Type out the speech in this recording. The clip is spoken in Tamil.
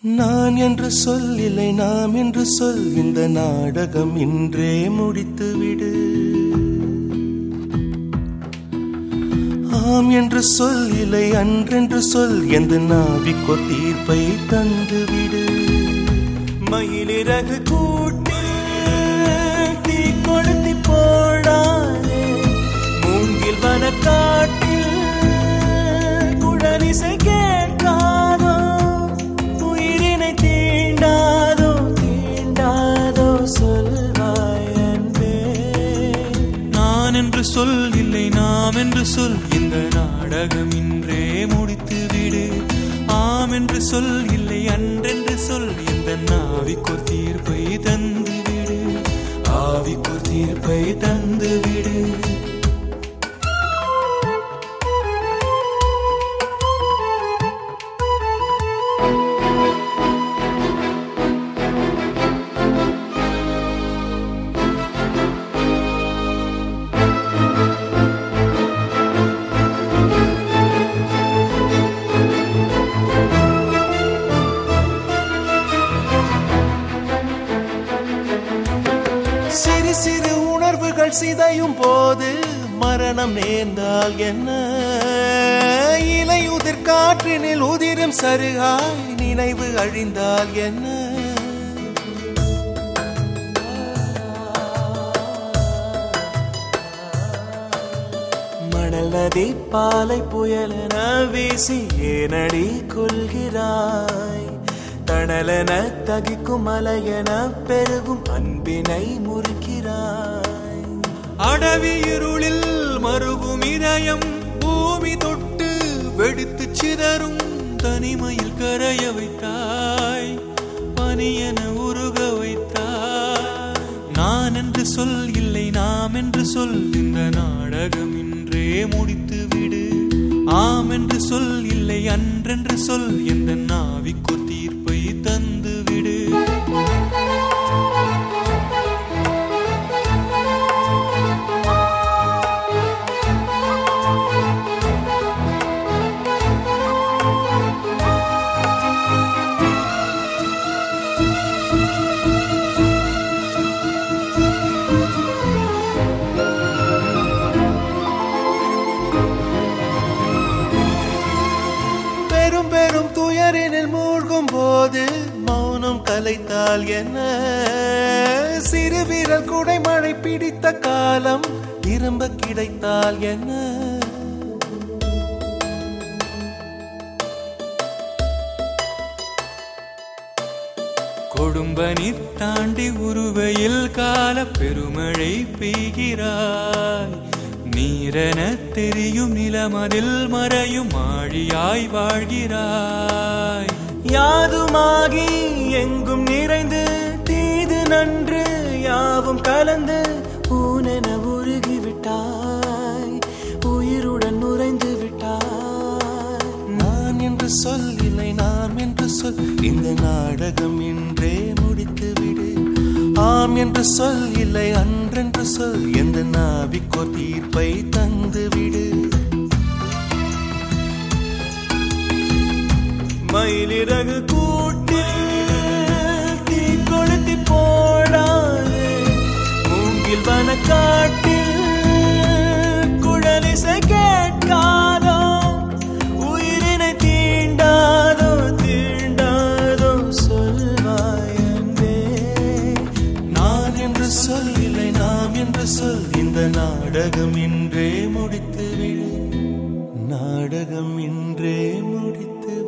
நான் என்று சொல் இல்லை நாம் என்று சொல் இந்த நாடகம் இன்றே முடித்து விடு ஆம் என்று சொல் இல்லை அன்றென்று சொல் எந்த நாவிக்கோ தீர்ப்பை தந்து விடு மயிலிறகு கூட்டு தீ கொளுத்தி போடாதே மூங்கில் வனக்காட்டில் குழலிசை கேட்காதோ உயிரினை தீண்டாதோ தீண்டாதோ சொல்வாய் அன்பே நான் என்று சொல் இல்லை நாம் என்று சொல் இந்த நாடகம் இன்றே முடித்து விடு ஆம் என்று சொல் இல்லை அன்றென்று சொல் இந்த நாவிக்கோர் தீர்ப்பை தந்து விடு ஆவிக்கோர் தீர்ப்பை தந்து விடு சிறு சிறு உணர்வுகள் சிதையும் போது மரணம் நேர்ந்தால் என்ன இலையுதிர் காற்றினில் உதிரும் சருகாய் நினைவு அழிந்தால் என்ன மணல் நதி பாலை புயலென வீசி ஏனடி கொள்கிறாய் தணலென தகிக்கும் மலையென பெருகும் அன்பினை முறிக்கிறாய் அடவி இருளில் மருகும் இதயம் பூமி தொட்டு வெடித்து சிதறும் தனிமையில் கரைய வைத்தாய் பனியென உருக வைத்தாய் நான் என்று சொல் இல்லை நாம் என்று சொல் இந்த நாடகம் இன்றே முடித்து விடு ஆம் என்று சொல் இல்லை அன்றென்று சொல் எந்த நாவிக்கோ தீர்ப்பை தந்து விடு பெரும் பெரும் துயரினில் மூழ்கும் போது மௌனம் கலைத்தால் என்ன சிறு வீரல் குடைமழை பிடித்த காலம் திரும்ப கிடைத்தால் என்ன கொடும்பனி தாண்டி உருவையில் கால பெருமழை பெய்கிறாய் நீரென தெரியும் நிலமதில் மறையும் ஆழியாய் வாழ்கிறாய் யாதுமாகி எங்கும் நிறைந்து தீது நன்று யாவும் கலந்து ஊனென உருகி விட்டாய் உயிருடன் நுரைந்து விட்டாய் நான் என்று சொல் இல்லை நாம் என்று சொல் இந்த நாடகம் இன்றே முடித்து விடு ஆம் என்று சொல் இல்லை அன்றென்று சொல் எந்த நாவிக்கோ தீர்ப்பை தந்து விடு மயிலிறகு கூட்டில் தீ கொளுத்தி போடாதே மூங்கில் வனக்காட்டில் குழலிசை கேட்காதோ உயிரினை தீண்டாதோ தீண்டாதோ சொல்வாய் அன்பே நான் என்று சொல் இல்லை நாம் என்று சொல் இந்த நாடகம் இன்றே முடித்து விடு நாடகம் இன்றே முடித்து